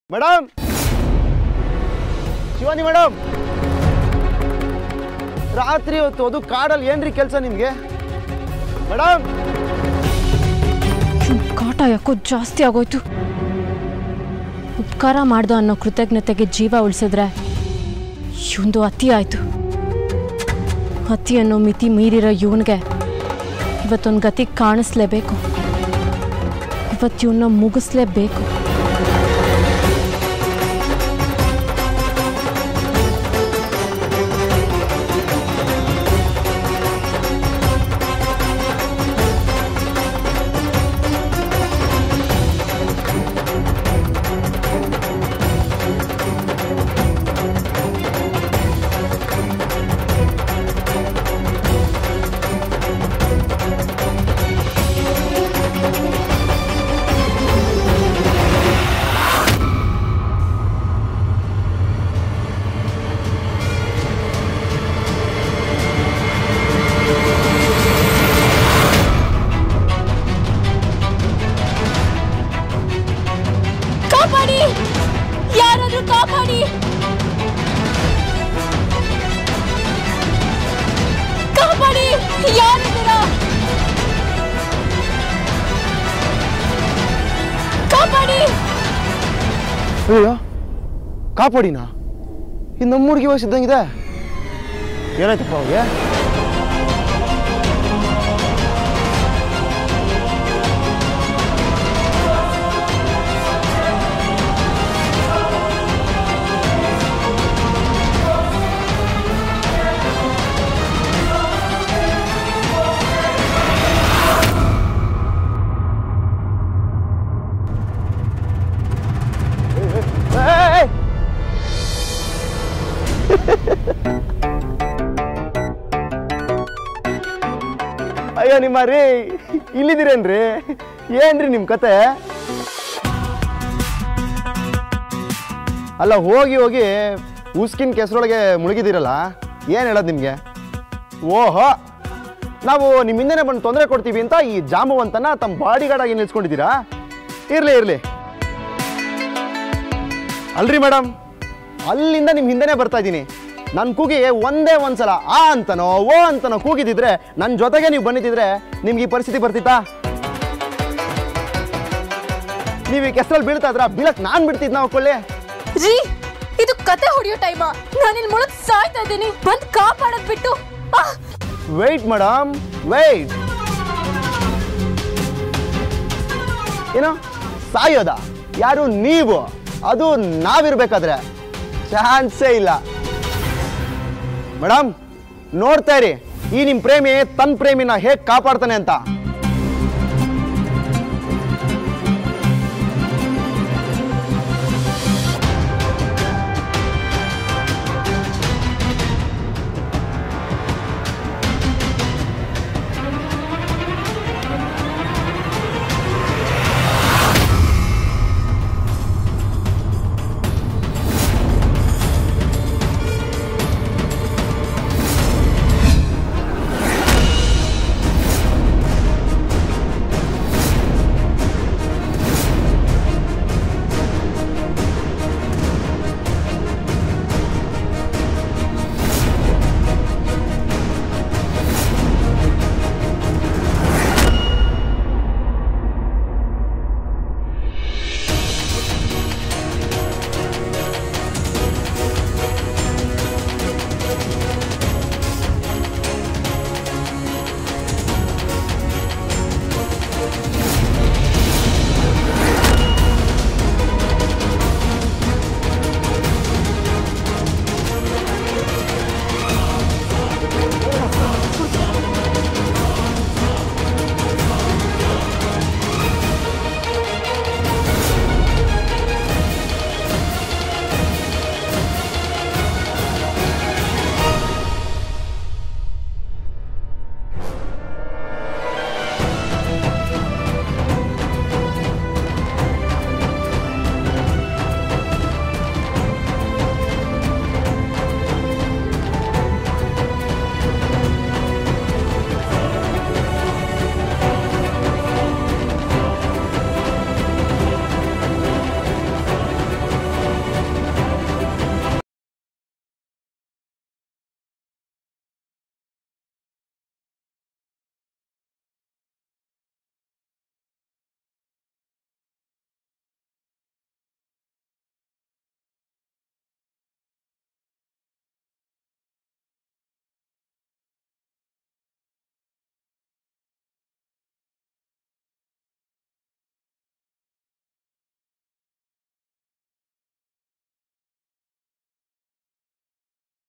Madam Shivani madam ರಾತ್ರಿ ಹೊತ್ತು ಅದು ಕಾಡಲ್ಲಿ ಏನ್ರಿ ಕೆಲಸ ನಿಮಗೆ ಮೇಡಮ್ ಇವ್ನ್ ಕಾಟ ಯಾಕೋ ಜಾಸ್ತಿ ಆಗೋಯ್ತು ಉಪಕಾರ ಮಾಡ್ದು ಅನ್ನೋ ಕೃತಜ್ಞತೆಗೆ ಜೀವ ಉಳಿಸಿದ್ರೆ ಇವಂದು ಅತಿ ಆಯ್ತು ಅತಿ ಅನ್ನೋ ಮಿತಿ ಮೀರಿರೋ ಇವನಿಗೆ ಇವತ್ತೊಂದು ಗತಿ ಕಾಣಿಸ್ಲೇಬೇಕು ಇವತ್ತು ಇವನ್ನ ಮುಗಿಸ್ಲೇಬೇಕು ಕಾಪಾಡಿ ಯಾರಾದ್ರೂ ಕಾಪಾಡಿ ಕಾಪಾಡಿ ಯಾರಿದ್ದೀರಾ ಕಾಪಾಡಿ ಅಯ್ಯೋ ಕಾಪಾಡಿನಾ ಇದು ನಮ್ಮ ಹುಡುಗಿ ವಯಸ್ಸಿದ್ದಂಗಿದೆ ಏನಾಯ್ತಪ್ಪ ಅವ್ರಿಗೆ ಏಯ್! ಅಯ್ಯೋ ನಿಮ್ಮ ರೀ ಇಲ್ಲಿದ್ದೀರೇನ್ರಿ ಏನ್ರಿ ನಿಮ್ಮ ಕತೆ ಅಲ್ಲ ಹೋಗಿ ಹೋಗಿ ಉಸ್ಕಿನ ಕೆಸರೊಳಗೆ ಮುಳುಗಿದ್ದೀರಲ್ಲ ಏನು ಹೇಳೋದು ನಿಮಗೆ ಓಹೋ ನಾವು ನಿಮ್ಮ ಹಿಂದೆನೇ ಬಂದು ತೊಂದರೆ ಕೊಡ್ತೀವಿ ಅಂತ ಈ ಜಾಂಬವಂತನ ತಮ್ಮ ಬಾಡಿಗಾರ್ಡ್ ಆಗಿ ನಿಲ್ಸ್ಕೊಂಡಿದ್ದೀರಾ ಇರಲಿ ಇರಲಿ ಅಲ್ರಿ ಮೇಡಮ್ ಅಲ್ಲಿಂದ ನಿಮ್ಮ ಹಿಂದೆನೇ ಬರ್ತಾ ಇದ್ದೀನಿ ನನ್ನ ಕೂಗಿ ಒಂದೇ ಒಂದ್ಸಲ ಆ ಅಂತನೋ ಓ ಅಂತನೋ ಕೂಗಿದಿದ್ರೆ ನನ್ನ ಜೊತೆಗೆ ನೀವು ಬಂದಿದ್ದಿದ್ರೆ ನಿಮ್ಗೆ ಈ ಪರಿಸ್ಥಿತಿ ಬರ್ತಿತ್ತಾ ನೀವು ಈ ಕೆಸರಲ್ಲಿ ಬೀಳ್ತಾ ಇದ್ರ ಬೀಳಕ್ ನಾನು ಬಿಡ್ತಿದ್ ನಾವು ಕೊಳ್ಳಿ ರೀ ಇದು ಕತೆ ಹೊಡೆಯೋ ಟೈಮ ನಾನಿಲ್ಲಿ ಮುಳುಗ್ ಸಾಯ್ತಾ ಇದ್ದೀನಿ ಬಂದ್ ಕಾಪಾಡೋದ್ ಬಿಟ್ಟು ಆಹ್! ವೆಯ್ಟ್ ಮೇಡಮ್ ವೆಯ್ಟ್ ಏನು ಸಾಯೋದ ಯಾರು ನೀವು ಅದು ನಾವಿರ್ಬೇಕಾದ್ರೆ ಚಾನ್ಸೇ ಇಲ್ಲ ಮೇಡಮ್ ನೋಡ್ತಾ ಇರಿ ಈ ನಿಮ್ಮ ಪ್ರೇಮಿ ತನ್ನ ಪ್ರೇಮಿನ ಹೇಗೆ ಕಾಪಾಡ್ತಾನೆ ಅಂತ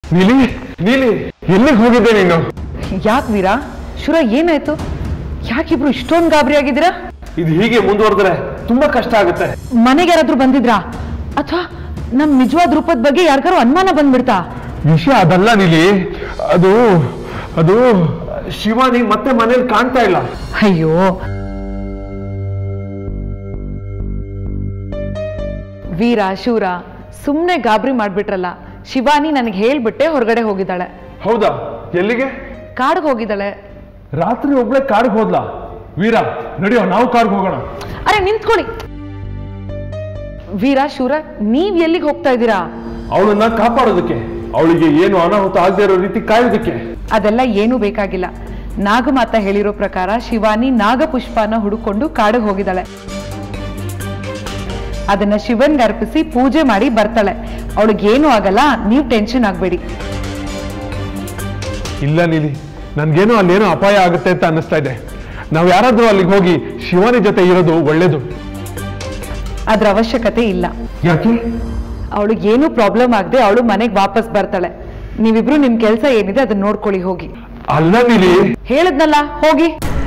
ನೀಲಿ ನೀಲಿ ಎಲ್ಲಿಗೆ ಹೋಗಿದ್ದೆ ನೀನು ಯಾಕೆ ವೀರಾ ಶುರ ಏನಾಯ್ತು ಯಾಕಿಬ್ರು ಇಷ್ಟೊಂದು ಗಾಬರಿ ಆಗಿದ್ದೀರಾ ಇದು ಹೀಗೆ ಮುಂದುವರೆದ್ರೆ ತುಂಬಾ ಕಷ್ಟ ಆಗುತ್ತೆ ಮನೆಗೆ ಯಾರಾದ್ರೂ ಬಂದಿದ್ರಾ ಅಥವಾ ನಮ್ ನಿಜವಾದ ರೂಪದ ಬಗ್ಗೆ ಯಾರಿಗಾರು ಅನುಮಾನ ಬಂದ್ಬಿಡ್ತಾ ವಿಷಯ ಅದಲ್ಲ ನೀಲಿ ಅದು ಅದು ಶಿವಾನಿ ಮತ್ತೆ ಮನೇಲಿ ಕಾಣ್ತಾ ಇಲ್ಲ ಅಯ್ಯೋ ವೀರ ಶೂರ ಸುಮ್ಮನೆ ಗಾಬರಿ ಮಾಡ್ಬಿಟ್ರಲ್ಲ ಶಿವಾನಿ ನನಗೆ ಹೇಳ್ಬಿಟ್ಟೆ ಹೊರಗಡೆ ಹೋಗಿದ್ದಾಳೆ ಹೌದಾ ಎಲ್ಲಿಗೆ ಕಾಡ್ಗೆ ಹೋಗಿದ್ದಾಳೆ ರಾತ್ರಿ ಒಬ್ಳೆ ಕಾಡ್ಗೆ ಹೋದ್ಲಾ ವೀರ ನಡಿಯೋ ನಾವು ಕಾಡ್ಗೆ ಹೋಗೋಣ ಅರೆ ನಿಂತ್ಕೊಳ್ಳಿ ವೀರ ಶೂರ ನೀವ್ ಎಲ್ಲಿಗೆ ಹೋಗ್ತಾ ಇದ್ದೀರಾ ಅವಳನ್ನ ಕಾಪಾಡೋದಕ್ಕೆ ಅವಳಿಗೆ ಏನು ಅನಾಹುತ ಆಗದೆ ಇರೋ ರೀತಿ ಕಾಯೋದಕ್ಕೆ ಅದೆಲ್ಲ ಏನೂ ಬೇಕಾಗಿಲ್ಲ ನಾಗಮಾತ ಹೇಳಿರೋ ಪ್ರಕಾರ ಶಿವಾನಿ ನಾಗಪುಷ್ಪನ ಹುಡುಕೊಂಡು ಕಾಡಿಗೆ ಹೋಗಿದ್ದಾಳೆ ಅದನ್ನ ಶಿವನ್ಗೆ ಅರ್ಪಿಸಿ ಪೂಜೆ ಮಾಡಿ ಬರ್ತಾಳೆ ಅವಳಿಗೇನು ಆಗಲ್ಲ ನೀವು ಟೆನ್ಷನ್ ಆಗ್ಬೇಡಿ ಇಲ್ಲ ನೀಲಿ ನನ್ಗೇನೋ ಅಲ್ಲೇನೋ ಅಪಾಯ ಆಗುತ್ತೆ ಅಂತ ಅನ್ನಿಸ್ತಾ ಇದೆ ನಾವು ಯಾರಾದ್ರೂ ಅಲ್ಲಿಗೆ ಹೋಗಿ ಶಿವಾನಿ ಜೊತೆ ಇರೋದು ಒಳ್ಳೇದು ಅದ್ರ ಅವಶ್ಯಕತೆ ಇಲ್ಲ ಯಾಕೆ ಅವಳಿಗೆ ಏನು ಪ್ರಾಬ್ಲಮ್ ಆಗದೆ ಅವಳು ಮನೆಗೆ ವಾಪಸ್ ಬರ್ತಾಳೆ ನೀವಿಬ್ರು ನಿಮ್ ಕೆಲಸ ಏನಿದೆ ಅದನ್ನ ನೋಡ್ಕೊಳ್ಳಿ ಹೋಗಿ ಅಲ್ಲ ನೀಲಿ ಹೇಳದ್ನಲ್ಲ ಹೋಗಿ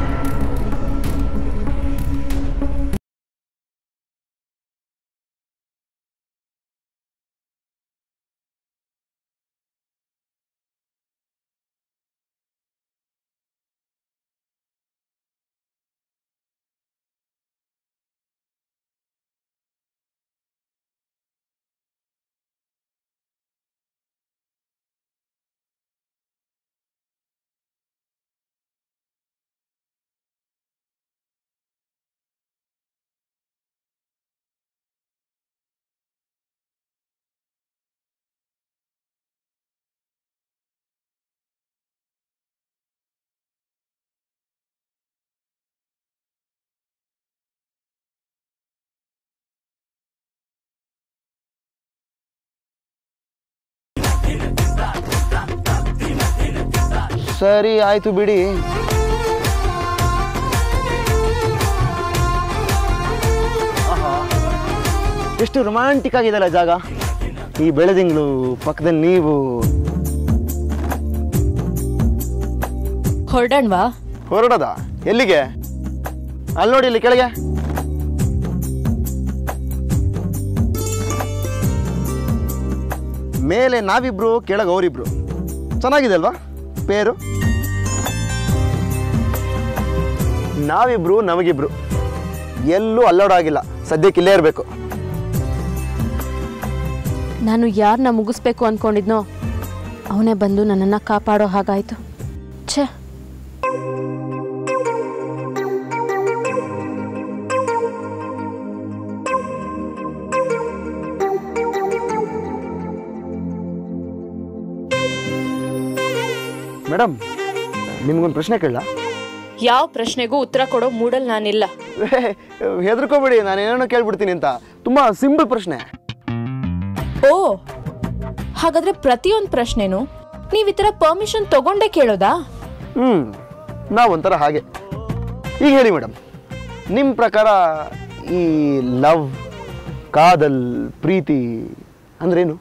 ಸರಿ ಆಯ್ತು ಬಿಡಿ ಆಹಾ, ಎಷ್ಟು ರೊಮ್ಯಾಂಟಿಕ್ ಆಗಿದೆಲ್ಲ ಜಾಗ ಈ ಬೆಳೆದಿಂಗಳು ಪಕ್ಕದಲ್ಲಿ ನೀವು ಹೊರಡಣ್ವಾ ಹೊರಡದ ಎಲ್ಲಿಗೆ ಅಲ್ಲಿ ನೋಡಿ ಇಲ್ಲಿ ಕೆಳಗೆ ಮೇಲೆ ನಾವಿಬ್ರು ಕೆಳಗೆ ಅವರಿಬ್ರು ಚೆನ್ನಾಗಿದೆ ಅಲ್ವಾ ಪೇರು ನಾವಿಬ್ರು ನಮಗಿಬ್ರು ಎಲ್ಲೂ ಅಲ್ಲಾಡಾಗಿಲ್ಲ ಸದ್ಯಕ್ಕೆ ಇಲ್ಲೇ ಇರಬೇಕು ನಾನು ಯಾರನ್ನ ಮುಗಿಸ್ಬೇಕು ಅನ್ಕೊಂಡಿದ್ನೋ ಅವನೇ ಬಂದು ನನ್ನನ್ನು ಕಾಪಾಡೋ ಹಾಗಾಯ್ತು ಛೇ ಮೇಡಮ್ ನಿಮ್ಗೊಂದು ಪ್ರಶ್ನೆ ಕೇಳ ಯಾವ ಪ್ರಶ್ನೆಗೂ ಉತ್ತರ ಕೊಡೋ ಮೂಡಲ್ ನಾನಿಲ್ಲ ಹೆದರ್ಕೋಬೇಡಿ ನಾನು ಏನೇನೋ ಕೇಳ್ಬಿಡ್ತೀನಿ ಅಂತ ತುಂಬಾ ಸಿಂಪಲ್ ಪ್ರಶ್ನೆ ಓ ಹಾಗಾದ್ರೆ ಪ್ರತಿಯೊಂದು ಪ್ರಶ್ನೆನೂ ನೀವು ಈ ಥರ ಪರ್ಮಿಷನ್ ತಗೊಂಡೇ ಕೇಳೋದಾ ಹ್ಞೂ ನಾವೊಂಥರ ಹಾಗೆ ಈಗ ಹೇಳಿ ಮೇಡಮ್ ನಿಮ್ಮ ಪ್ರಕಾರ ಈ ಲವ್ ಕಾದಲ್ ಪ್ರೀತಿ ಅಂದ್ರೇನು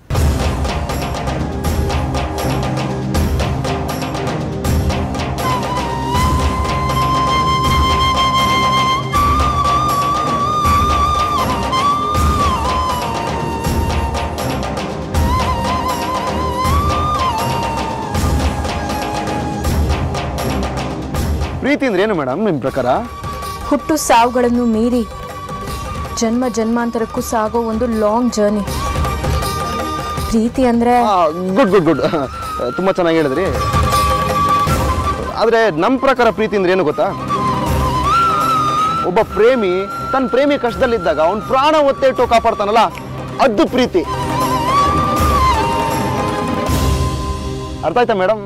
ಪ್ರೀತಿ ಅಂದ್ರೇನು ಮೇಡಮ್ ನಿಮ್ಮ ಪ್ರಕಾರ ಹುಟ್ಟು ಸಾವುಗಳನ್ನು ಮೀರಿ ಜನ್ಮ ಜನ್ಮಾಂತರಕ್ಕೂ ಸಾಗೋ ಒಂದು ಲಾಂಗ್ ಜರ್ನಿ ಪ್ರೀತಿ ಅಂದ್ರೆ ಗುಡ್ ಗುಡ್ ಗುಡ್ ತುಂಬ ಚೆನ್ನಾಗಿ ಹೇಳಿದ್ರಿ ಆದರೆ ನಮ್ಮ ಪ್ರಕಾರ ಪ್ರೀತಿ ಅಂದ್ರೆ ಏನು ಗೊತ್ತಾ ಒಬ್ಬ ಪ್ರೇಮಿ ತನ್ನ ಪ್ರೇಮಿ ಕಷ್ಟದಲ್ಲಿದ್ದಾಗ ಅವನ ಪ್ರಾಣ ಒತ್ತೆ ಇಟ್ಟು ಕಾಪಾಡ್ತಾನಲ್ಲ ಅದು ಪ್ರೀತಿ ಅರ್ಥ ಆಯ್ತಾ ಮೇಡಮ್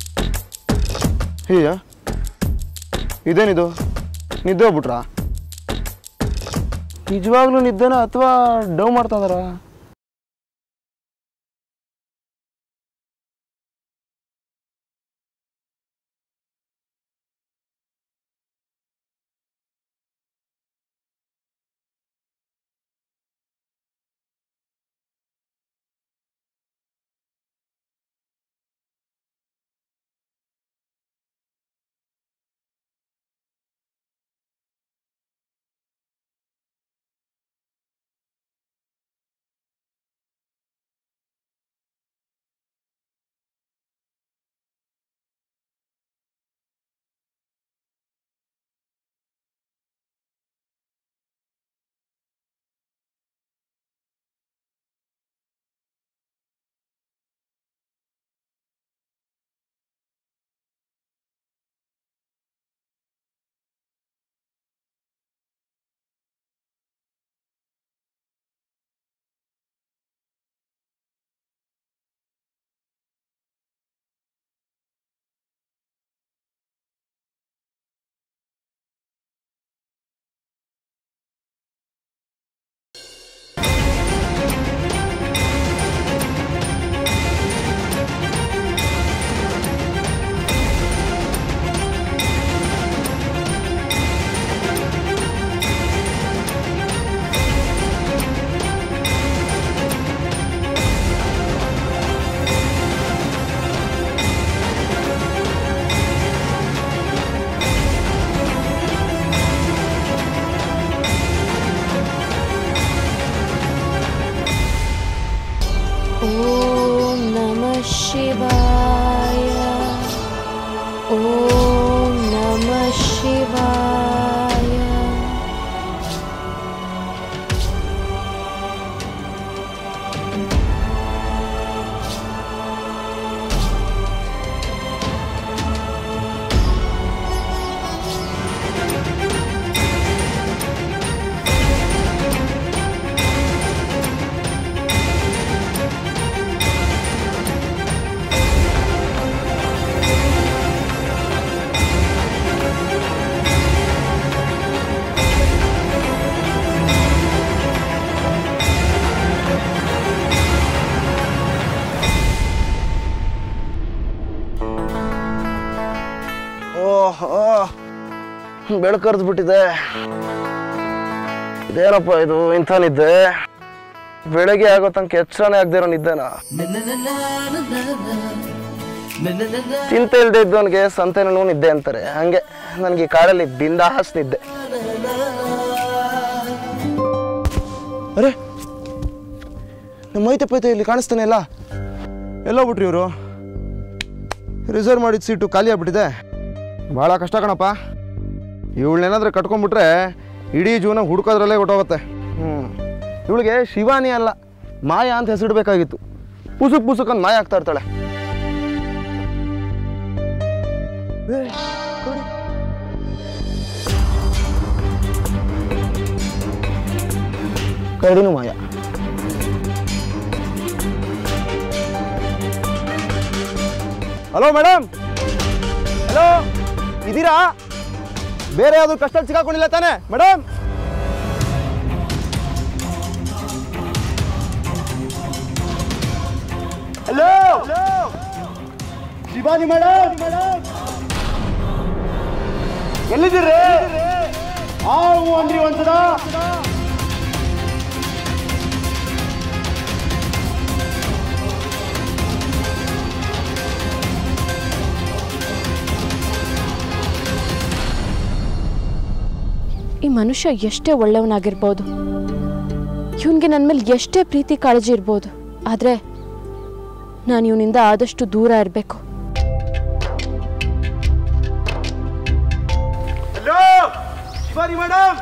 ಹೀಯ ಇದೇನಿದು ನಿದ್ದೆ ಹೋಗ್ಬಿಟ್ರಾ ನಿಜವಾಗ್ಲೂ ನಿದ್ದೆನಾ ಅಥವಾ ಡವ್ ಮಾಡ್ತಾ ಇದಾರಾ ಓಂ ನಮಃ ಶಿವಾಯ ಓಂ ನಮಃ ಶಿವಾಯ ಓಹ್ ಬೆಳಕರ್ದು ಬಿಟ್ಟಿದೆ ಇದೇನಪ್ಪ ಇದು ಇಂಥ ನಿದ್ದೆ ಬೆಳಗ್ಗೆ ಆಗೋ ತನಕ ಎಚ್ಚರನೇ ಆಗದೆ ಇರೋ ನಿದ್ದೆನಾ ಚಿಂತೆ ಇಲ್ಲದೆ ಇದ್ದವನಿಗೆ ಸಂತೆನೂ ನಿದ್ದೆ ಅಂತಾರೆ ಹಂಗೆ ನನಗೆ ಈ ಕಾಡಲ್ಲಿ ಬಿಂದಾಸ್ ನಿದ್ದೆ ಅರೆ ನಮ್ಮ ಮೈತೆ ಪೈತೆ ಇಲ್ಲಿ ಕಾಣಿಸ್ತಾನೆ ಇಲ್ಲ ಎಲ್ಲೋ ಬಿಟ್ರಿ ಇವರು ರಿಸರ್ವ್ ಮಾಡಿದ ಸೀಟು ಖಾಲಿ ಆಗ್ಬಿಟ್ಟಿದೆ ಭಾಳ ಕಷ್ಟ ಕಣಪ್ಪ ಇವಳನ್ನೇನಾದ್ರೂ ಕಟ್ಕೊಂಡ್ಬಿಟ್ರೆ ಇಡೀ ಜೀವನ ಹುಡ್ಕೋದ್ರಲ್ಲೇ ಹೊಟ್ಟೋಗುತ್ತೆ ಹ್ಞೂ ಇವಳಿಗೆ ಶಿವಾನಿ ಅಲ್ಲ ಮಾಯಾ ಅಂತ ಹೆಸರಿಡ್ಬೇಕಾಗಿತ್ತು ಪುಸುಕ್ ಪುಸುಕ್ ಅಂತ ಮಾಯ ಆಗ್ತಾ ಇರ್ತಾಳೆ ಏ, ಕೊಡಿ. ಕರಡಿನೂ ಮಾಯ ಹಲೋ ಮೇಡಮ್ ಹಲೋ ಇದೀರಾ ಬೇರೆ ಯಾವ್ದು ಕಷ್ಟ ಸಿಗಾಕೊಂಡಿಲ್ಲ ತಾನೆ ಮೇಡಮ್ ಹಲೋ ಶಿವಾನಿ ಮೇಡಮ್ ಎಲ್ಲಿದ್ದೀರಿ ಆ ಹ್ಞೂ ಅಂದ್ರಿ ಒಂದ್ಸಲ ಈ ಮನುಷ್ಯ ಎಷ್ಟೇ ಒಳ್ಳೆಯವನಾಗಿರ್ಬೋದು ಇವನಿಗೆ ನನ್ನ ಮೇಲೆ ಎಷ್ಟೇ ಪ್ರೀತಿ ಕಾಳಜಿ ಇರ್ಬೋದು ಆದರೆ ನಾನು ಇವನಿಂದ ಆದಷ್ಟು ದೂರ ಇರಬೇಕು ಹಲೋ ಶಿವಾನಿ ಮೇಡಮ್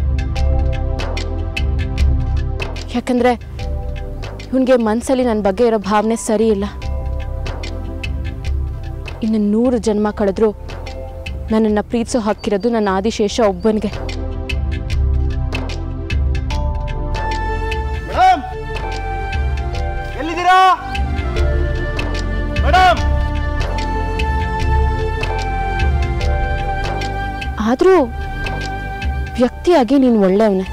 ಯಾಕಂದರೆ ಇವನಿಗೆ ಮನಸ್ಸಲ್ಲಿ ನನ್ನ ಬಗ್ಗೆ ಇರೋ ಭಾವನೆ ಸರಿ ಇಲ್ಲ ಇನ್ನು ನೂರು ಜನ್ಮ ಕಳೆದ್ರೂ ನನ್ನನ್ನು ಪ್ರೀತಿಸೋ ಹಕ್ಕಿರೋದು ನನ್ನ ಆದಿಶೇಷ ಒಬ್ಬನಿಗೆ ಮೇಡಮ್ ಎಲ್ಲಿದ್ದೀರಾ ಮೇಡಮ್ ಆದರೂ ವ್ಯಕ್ತಿಯಾಗಿ ನೀನು ಒಳ್ಳೆಯವನೇ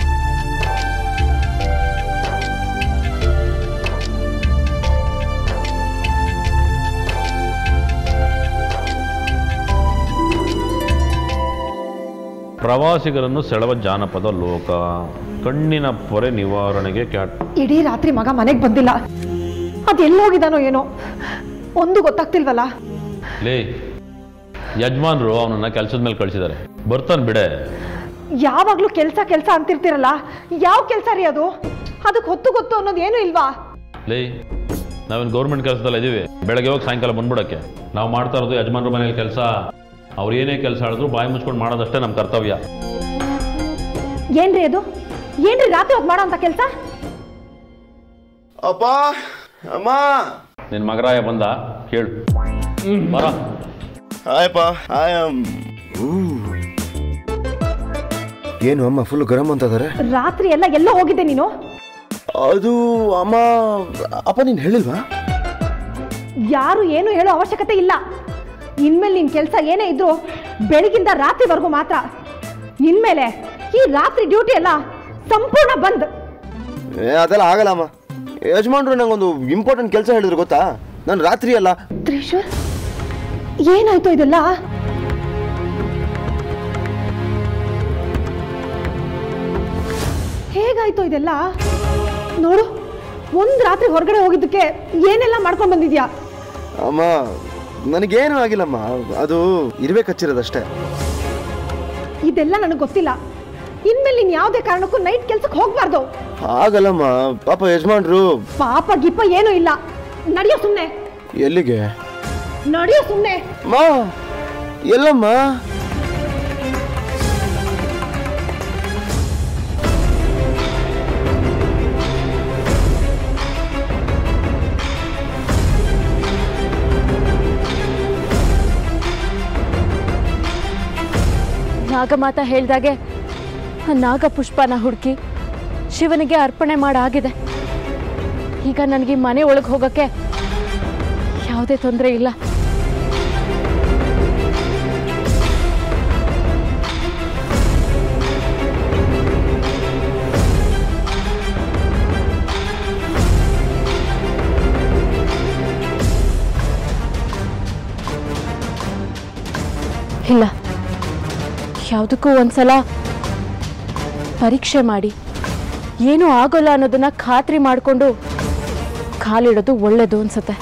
ಪ್ರವಾಸಿಗರನ್ನು ಸೆಳೆವ ಜಾನಪದ ಲೋಕ ಕಣ್ಣಿನ ಪೊರೆ ನಿವಾರಣೆಗೆ ಕ್ಯಾಟ್ ಇಡೀ ರಾತ್ರಿ ಮಗ ಮನೆಗೆ ಬಂದಿಲ್ಲ ಅದು ಎಲ್ಲೋಗಿದಾನೋ ಏನೋ ಒಂದು ಗೊತ್ತಾಗ್ತಿಲ್ವಲ್ಲ ಲೇ ಯಜಮಾನ್ರು ಅವನನ್ನ ಕೆಲಸದ ಮೇಲೆ ಕಳಿಸಿದ್ದಾರೆ ಬರ್ತಾನೆ ಬಿಡೆ ಯಾವಾಗ್ಲೂ ಕೆಲಸ ಕೆಲಸ ಅಂತಿರ್ತಿರಲ್ಲ ಯಾವ ಕೆಲಸ ರೀ ಅದು ಅದಕ್ಕೆ ಹೊತ್ತು ಗೊತ್ತು ಅನ್ನೋದು ಏನು ಇಲ್ವಾ ಲೇ ನಾವೇನು ಗೌರ್ಮೆಂಟ್ ಕೆಲಸದಲ್ಲಿ ಇದ್ದೀವಿ ಬೆಳಗ್ಗೆ ಹೋಗಿ ಸಾಯಂಕಾಲ ಬಂದ್ಬಿಡಕ್ಕೆ ನಾವು ಮಾಡ್ತಾ ಇರೋದು ಯಜಮಾನ್ರ ಮನೇಲಿ ಕೆಲಸ ಅವ್ರು ಏನೇ ಕೆಲಸ ಹೇಳಿದ್ರು ಬಾಯಿ ಮುಚ್ಕೊಂಡು ಮಾಡೋದಷ್ಟೇ ನಮ್ಮ ಕರ್ತವ್ಯ ಏನ್ರಿ ಅದು ಏನ್ರಿ ರಾತ್ರಿ ಹೊತ್ತು ಮಾಡೋ ಅಂತ ಕೆಲಸ ಅಪ್ಪ ಅಮ್ಮ ನಿನ್ನ ಮಗರಾಯ ಬಂದ ಕೇಳು ಬರ ಹಾಯಪ್ಪ ಹಾಯ್ ಏನು ಅಮ್ಮ ಫುಲ್ ಗರಂ ಅಂತ ಇದಾರೆ ರಾತ್ರಿ ಎಲ್ಲ ಎಲ್ಲೋ ಹೋಗಿದ್ದೆ ನೀನು ಅದು ಅಮ್ಮ ಅಪ್ಪ ನೀನು ಹೇಳಿಲ್ವಾ ಯಾರು ಏನು ಹೇಳೋ ಅವಶ್ಯಕತೆ ಇಲ್ಲ ಇನ್ಮೇಲೆ ನಿನ್ ಕೆಲಸ ಏನೇ ಇದ್ರು ಬೆಳಗಿಂದ ರಾತ್ರಿವರೆಗೂ ಮಾತ್ರ ಇನ್ಮೇಲೆ ಈ ರಾತ್ರಿ ಡ್ಯೂಟಿ ಎಲ್ಲ ಸಂಪೂರ್ಣ ಬಂದ್ ಏ ಅದೆಲ್ಲ ಆಗಲ್ಲ ಅಮ್ಮ ಯಜಮಾನ್ರು ನಂಗೊಂದು ಇಂಪಾರ್ಟೆಂಟ್ ಕೆಲಸ ಹೇಳಿದ್ರು ಗೊತ್ತಾ ನಾನು ರಾತ್ರಿ ಅಲ್ಲ ತ್ರಿಶೂರ್ ಏನಾಯ್ತು ಇದೆಲ್ಲ ಹೇಗಾಯ್ತು ಇದೆಲ್ಲ ನೋಡು ಒಂದ್ ರಾತ್ರಿ ಹೊರಗಡೆ ಹೋಗಿದ್ದಕ್ಕೆ ಏನೆಲ್ಲ ಮಾಡ್ಕೊಂಡ್ ಬಂದಿದ್ಯಾ ಅಮ್ಮ ನನಗೇನು ಆಗಿಲ್ಲಮ್ಮ ಅದು ಇರ್ಬೇಕು ಹಚ್ಚಿರೋದಷ್ಟೇ ಇದೆಲ್ಲ ನನಗೆ ಗೊತ್ತಿಲ್ಲ ಇನ್ಮೇಲೆ ನೀನ್ ಯಾವುದೇ ಕಾರಣಕ್ಕೂ ನೈಟ್ ಕೆಲ್ಸಕ್ಕೆ ಹೋಗ್ಬಾರ್ದು ಆಗಲ್ಲಮ್ಮ ಪಾಪ ಯಜಮಾನ್ರು ಪಾಪ ಗಿಪ್ಪ ಏನೂ ಇಲ್ಲ ನಡೆಯೋ ಸುಮ್ನೆ ಎಲ್ಲಿಗೆ ನಡೆಯೋ ಸುಮ್ನೆ ಮಾ ಎಲ್ಲಮ್ಮ ನಾಗಮಾತ ಹೇಳ್ದಾಗೆ ಆ ನಾಗ ಪುಷ್ಪನ ಹುಡುಕಿ ಶಿವನಿಗೆ ಅರ್ಪಣೆ ಮಾಡಾಗಿದೆ ಈಗ ನನಗೆ ಈ ಮನೆ ಒಳಗೆ ಹೋಗೋಕ್ಕೆ ಯಾವುದೇ ತೊಂದರೆ ಇಲ್ಲ ಇಲ್ಲ ಯಾವುದಕ್ಕೂ ಒಂದ್ಸಲ ಪರೀಕ್ಷೆ ಮಾಡಿ ಏನೂ ಆಗೋಲ್ಲ ಅನ್ನೋದನ್ನ ಖಾತ್ರಿ ಮಾಡಿಕೊಂಡು ಕಾಲಿಡೋದು ಒಳ್ಳೇದು ಅನ್ಸುತ್ತೆ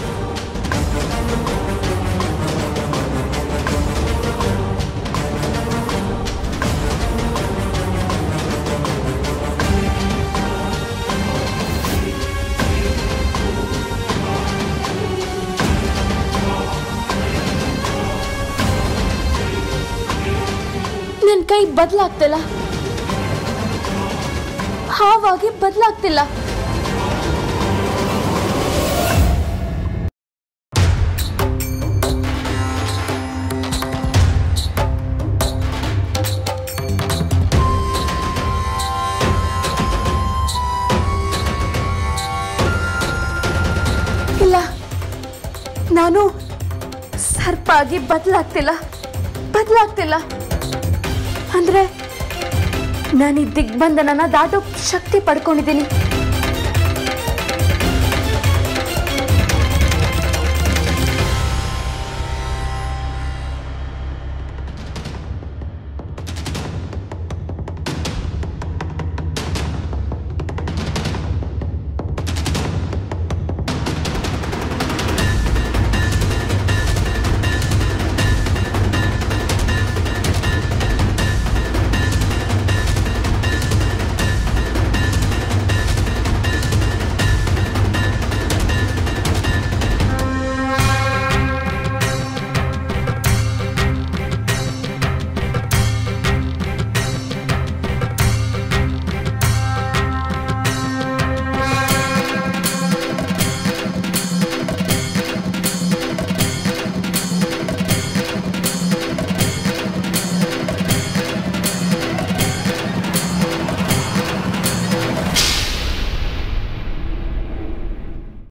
ನನ್ನ ಕೈ ಬದಲಾಗ್ತಿಲ್ಲ ಹಾವಾಗಿ ಬದಲಾಗ್ತಿಲ್ಲ ಇಲ್ಲ ನಾನು ಸರ್ಪ ಆಗಿ ಬದಲಾಗ್ತಿಲ್ಲ ಬದಲಾಗ್ತಿಲ್ಲ ಅಂದ್ರೆ ನಾನು ಈ ದಿಗ್ಬಂಧನನ ದಾಟೋ ಶಕ್ತಿ ಪಡ್ಕೊಂಡಿದ್ದೀನಿ